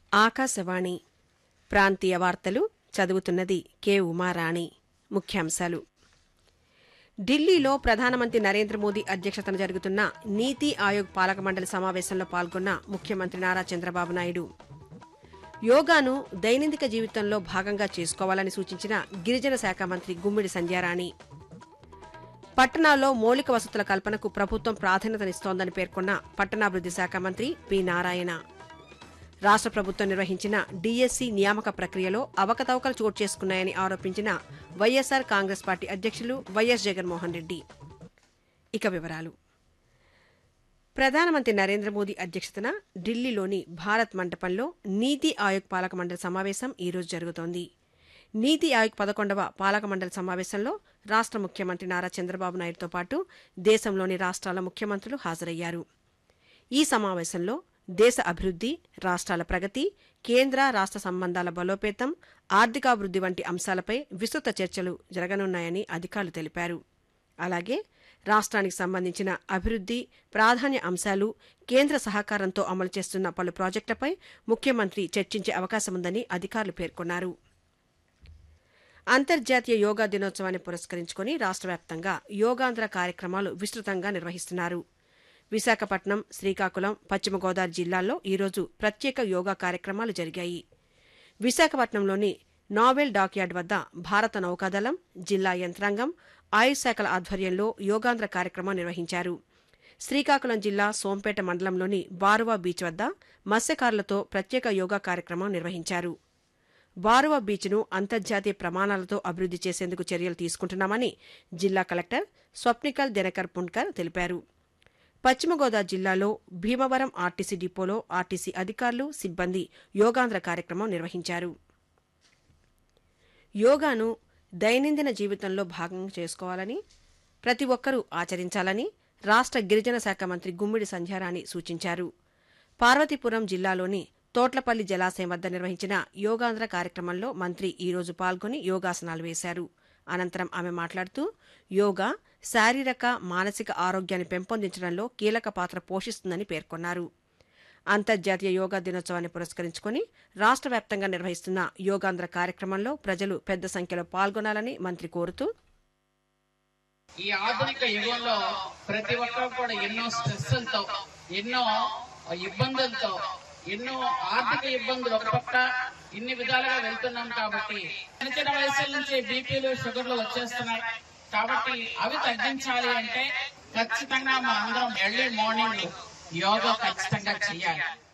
ఆకాశవాణి ప్రాంతీయ వార్తలు చదువుతున్నది కె ఉమారాణి ముఖ్యాంశాలు ఢిల్లీలో ప్రధానమంత్రి నరేంద్ర మోదీ అధ్యక్షతన జరుగుతున్న నీతి ఆయోగ్ పాలక మండలి సమావేశంలో పాల్గొన్న ముఖ్యమంత్రి నారా చంద్రబాబు నాయుడు యోగాను దైనందిక జీవితంలో భాగంగా చేసుకోవాలని సూచించిన గిరిజన శాఖ మంత్రి గుమ్మిడి సంధ్యారాణి పట్టణాల్లో మౌలిక వసతుల కల్పనకు ప్రభుత్వం ప్రాధాన్యతనిస్తోందని పేర్కొన్న పట్టణాభివృద్ది శాఖ మంత్రి పి నారాయణ రాష్ట్ర ప్రభుత్వం నిర్వహించిన డీఎస్సీ నియామక ప్రక్రియలో అవకతవకలు చోటు చేసుకున్నాయని ఆరోపించిన వైఎస్సార్ కాంగ్రెస్ పార్టీ అధ్యక్షులు వైఎస్ జగన్మోహన్ రెడ్డి ఇక వివరాలు ప్రధానమంత్రి నరేంద్ర మోదీ అధ్యక్షతన ఢిల్లీలోని భారత్ మంటపంలో నీతి ఆయోగ్ పాలక మండలి సమావేశం ఈరోజు జరుగుతోంది నీతి ఆయోగ్ పదకొండవ పాలక మండలి సమావేశంలో రాష్ట్ర ముఖ్యమంత్రి నారా చంద్రబాబు నాయుడుతో పాటు దేశంలోని రాష్ట్రాల ముఖ్యమంత్రులు హాజరయ్యారు ఈ సమావేశంలో దేశ అభివృద్ది రాష్ట్రాల ప్రగతి కేంద్ర రాష్ట్ర సంబంధాల బలోపేతం ఆర్థికాభివృద్ది వంటి అంశాలపై విస్తృత చర్చలు జరగనున్నాయని అధికారులు తెలిపారు అలాగే రాష్ట్రానికి సంబంధించిన అభివృద్ది ప్రాధాన్య అంశాలు కేంద్ర సహకారంతో అమలు చేస్తున్న పలు ప్రాజెక్టులపై ముఖ్యమంత్రి చర్చించే అవకాశముందని అధికారులు పేర్కొన్నారు అంతర్జాతీయ యోగా దినోత్సవాన్ని పురస్కరించుకుని రాష్ట్ర వ్యాప్తంగా యోగాంధ్ర కార్యక్రమాలు విస్తృతంగా నిర్వహిస్తున్నారు విశాఖపట్నం శ్రీకాకుళం పశ్చిమ గోదావరి జిల్లాల్లో ఈరోజు ప్రత్యేక యోగా కార్యక్రమాలు జరిగాయి విశాఖపట్నంలోని నావెల్ డాక్యార్డ్ వద్ద భారత నౌకాదళం జిల్లా యంత్రాంగం ఆయుష్ శాఖల ఆధ్వర్యంలో యోగాంధ్ర కార్యక్రమం నిర్వహించారు శ్రీకాకుళం జిల్లా సోంపేట మండలంలోని బారువా బీచ్ వద్ద మత్స్యకారులతో ప్రత్యేక యోగా కార్యక్రమం నిర్వహించారు బారువా బీచ్ను అంతర్జాతీయ ప్రమాణాలతో అభివృద్ది చేసేందుకు చర్యలు తీసుకుంటున్నామని జిల్లా కలెక్టర్ స్వప్నికల్ దినకర్ పుణ్కర్ తెలిపారు పశ్చిమ గోదావరి జిల్లాలో భీమవరం ఆర్టీసీ డిపోలో ఆర్టీసీ అధికారులు సిబ్బంది యోగాంధ్ర కార్యక్రమం నిర్వహించారు యోగాను దైనందిన జీవితంలో భాగం చేసుకోవాలని ప్రతి ఒక్కరూ ఆచరించాలని రాష్ట్ర గిరిజన శాఖ మంత్రి గుమ్మిడి సంధ్యారాణి సూచించారు పార్వతీపురం జిల్లాలోని తోట్లపల్లి జలాశయం వద్ద నిర్వహించిన యోగాంధ్ర కార్యక్రమంలో మంత్రి ఈరోజు పాల్గొని యోగాసనాలు వేశారు అనంతరం ఆమె మాట్లాడుతూ యోగా శారీరక మానసిక ఆరోగ్యాన్ని పెంపొందించడంలో కీలక పాత్ర పోషిస్తుందని పేర్కొన్నారు అంతర్జాతీయ యోగా దినోత్సవాన్ని పురస్కరించుకుని రాష్ట్ర వ్యాప్తంగా నిర్వహిస్తున్న యోగాంధ్ర కార్యక్రమంలో ప్రజలు పెద్ద సంఖ్యలో పాల్గొనాలని మంత్రి కోరుతూ ఈ ఆధునిక యుగంలో ప్రతి ఒక్కరు కూడా ఎన్నో స్ట్రెస్లతో ఎన్నో ఇబ్బందులతో ఎన్నో ఆర్థిక ఇబ్బందులు ఒక పక్క ఇన్ని విధాలుగా వెళ్తున్నాం కాబట్టి చిన్న చిన్న వయసుల నుంచి బీపీలు షుగర్లు వచ్చేస్తున్నాయి కాబట్టి అవి తగ్గించాలి అంటే ఖచ్చితంగా మనందరం ఎర్లీ మార్నింగ్ యోగా ఖచ్చితంగా చేయాలి